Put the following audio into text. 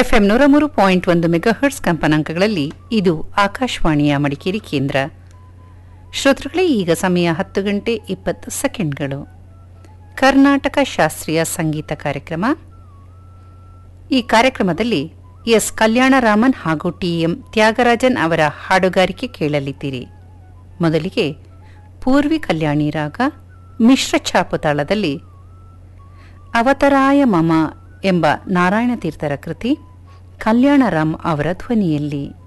FM ನೂರ ಮೂರು point ಒಂದು ಮೆಗಾಹರ್ಟ್ಸ್ ಕಂಪನಾಂಕಗಳಲ್ಲಿ ಇದು ಆಕಾಶವಾಣಿಯ ಮಡಿಕೇರಿ ಕೇಂದ್ರ ಶ್ರೋತೃಗಳೇ ಈಗ ಸಮಯ ಹತ್ತು ಗಂಟೆ ಇಪ್ಪತ್ತು ಸೆಕೆಂಡ್ಗಳು ಕರ್ನಾಟಕ ಶಾಸ್ತ್ರೀಯ ಸಂಗೀತ ಕಾರ್ಯಕ್ರಮ ಈ ಕಾರ್ಯಕ್ರಮದಲ್ಲಿ ಎಸ್ ಕಲ್ಯಾಣರಾಮನ್ ಹಾಗೂ ಟಿಎಂ ತ್ಯಾಗರಾಜನ್ ಅವರ ಹಾಡುಗಾರಿಕೆ ಕೇಳಲಿದ್ದೀರಿ ಮೊದಲಿಗೆ ಪೂರ್ವಿ ಕಲ್ಯಾಣಿ ರಾಗ ಮಿಶ್ರ ಛಾಪು ತಾಳದಲ್ಲಿ ಅವತರಾಯ ಮಮ ಎಂಬ ನಾರಾಯಣ ತೀರ್ಥರ ಕೃತಿ ಕಲ್ಯಾಣರಾಮ್ ಅವರ ಧ್ವನಿಯಲ್ಲಿ